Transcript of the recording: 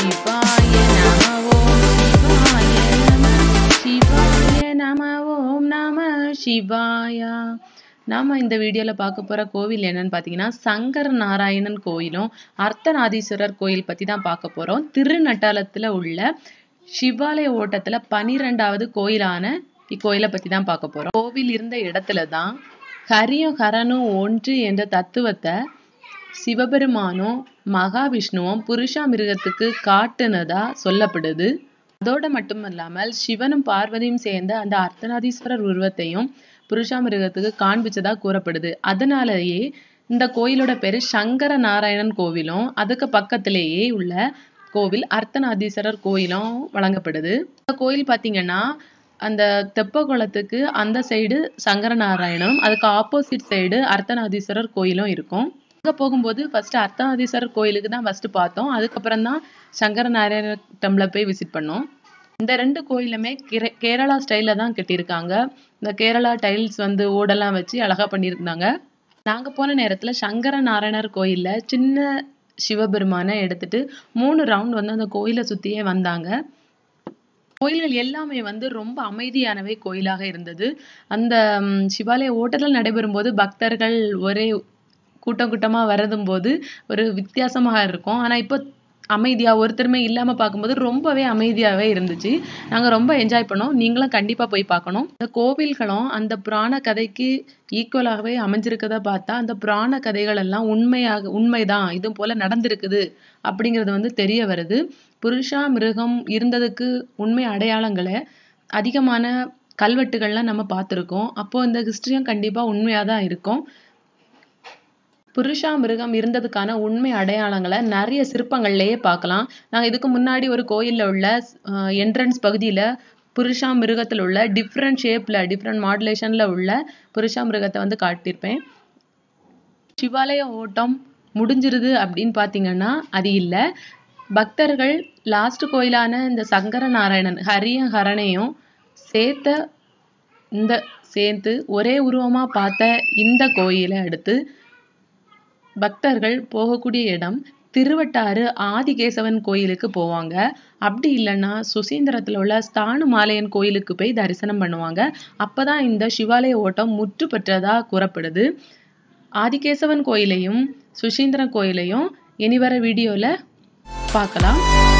சிவாய நம ஓம் சிவாய நம சிவாய நம ஓம் நம சிவாயா நாம இந்த வீடியோல பார்க்க போற கோவில் என்னன்னு பார்த்தீங்கன்னா சங்கர நாராயணன் கோயிலும் அர்த்தநாதீஸ்வரர் கோயில் பத்தி தான் பார்க்க போறோம் திருநட்டாலத்துல உள்ள சிவாலய ஓட்டத்துல பனிரெண்டாவது கோயிலான இக்கோயிலை பத்தி தான் பார்க்க போறோம் கோவில் இருந்த இடத்துல தான் ஹரியும் ஹரனும் ஒன்று என்ற தத்துவத்தை சிவபெருமானும் மகாவிஷ்ணுவும் புருஷா மிருகத்துக்கு காட்டுனதா சொல்லப்படுது அதோட மட்டுமல்லாமல் சிவனும் பார்வதியும் சேர்ந்த அந்த அர்த்தநாதீஸ்வரர் உருவத்தையும் புருஷா மிருகத்துக்கு காண்பிச்சதா கூறப்படுது அதனாலேயே இந்த கோயிலோட பேரு சங்கர நாராயணன் கோவிலும் அதுக்கு பக்கத்திலேயே உள்ள கோவில் அர்த்தநாதீஸ்வரர் கோயிலும் வழங்கப்படுது இந்த கோயில் பாத்தீங்கன்னா அந்த தெப்பகுளத்துக்கு அந்த சைடு சங்கர நாராயணனும் அதுக்கு ஆப்போசிட் சைடு அர்த்தநாதீஸ்வரர் கோயிலும் இருக்கும் அங்க போகும்போது ஃபர்ஸ்ட் அர்த்தநாதீஸ்வரர் கோயிலுக்கு தான் ஃபர்ஸ்ட் பார்த்தோம் அதுக்கப்புறம் தான் சங்கர நாராயண டெம்பிள போய் விசிட் பண்ணோம் இந்த ரெண்டு கோயிலுமே கேர- கேரளா ஸ்டைல்ல தான் கட்டியிருக்காங்க இந்த கேரளா டைல்ஸ் வந்து ஓடெல்லாம் வச்சு அழகா பண்ணியிருந்தாங்க நாங்க போன நேரத்துல சங்கர நாராயணர் கோயில்ல சின்ன சிவபெருமானை எடுத்துட்டு மூணு ரவுண்ட் வந்து அந்த கோயிலை சுத்தியே வந்தாங்க கோயில்கள் எல்லாமே வந்து ரொம்ப அமைதியானவை கோயிலாக இருந்தது அந்த ம், சிவாலய ஓட்டத்தில் நடைபெறும் போது பக்தர்கள் ஒரே கூட்டம் கூட்டமா வரதும் போது ஒரு வித்தியாசமாக இருக்கும் ஆனா இப்போ அமைதியா ஒருத்தருமே இல்லாம பார்க்கும்போது ரொம்பவே அமைதியாவே இருந்துச்சு நாங்க ரொம்ப என்ஜாய் பண்ணோம் நீங்களும் கண்டிப்பா போய் பார்க்கணும் இந்த கோவில்களும் அந்த புராண கதைக்கு ஈக்குவலாகவே அமைஞ்சிருக்கதா பார்த்தா அந்த புராண கதைகள் எல்லாம் உண்மையாக உண்மைதான் இது போல நடந்திருக்குது அப்படிங்கிறது வந்து தெரிய வருது புருஷா மிருகம் இருந்ததுக்கு உண்மை அடையாளங்களை அதிகமான கல்வெட்டுகள்லாம் நம்ம பார்த்திருக்கோம் அப்போ இந்த ஹிஸ்டரியும் கண்டிப்பா உண்மையா தான் இருக்கும் புருஷா மிருகம் இருந்ததுக்கான உண்மை அடையாளங்களை நிறைய சிற்பங்கள்லயே பார்க்கலாம் நாங்க இதுக்கு முன்னாடி ஒரு கோயில்ல உள்ள என்ட்ரன்ஸ் பகுதியில புருஷா மிருகத்துல உள்ள டிஃப்ரெண்ட் ஷேப்ல டிஃப்ரெண்ட் மாடுலேஷன்ல உள்ள புருஷா மிருகத்தை வந்து காட்டியிருப்பேன் சிவாலய ஓட்டம் முடிஞ்சிருது அப்படின்னு பார்த்தீங்கன்னா அது இல்லை பக்தர்கள் லாஸ்ட் கோயிலான இந்த சங்கர நாராயணன் ஹரியும் ஹரனையும் சேர்த்த இந்த சேர்த்து ஒரே உருவமா பார்த்த இந்த கோயிலை அடுத்து பக்தர்கள் போகக்கூடிய இடம் திருவட்டாறு ஆதிகேசவன் கோயிலுக்கு போவாங்க அப்படி இல்லைன்னா சுசீந்திரத்துல உள்ள ஸ்தானு மாலையன் கோயிலுக்கு போய் தரிசனம் பண்ணுவாங்க அப்பதான் இந்த சிவாலய ஓட்டம் முற்று பெற்றதா கூறப்படுது ஆதிகேசவன் கோயிலையும் சுசீந்திரன் கோயிலையும் இனி வர வீடியோல பார்க்கலாம்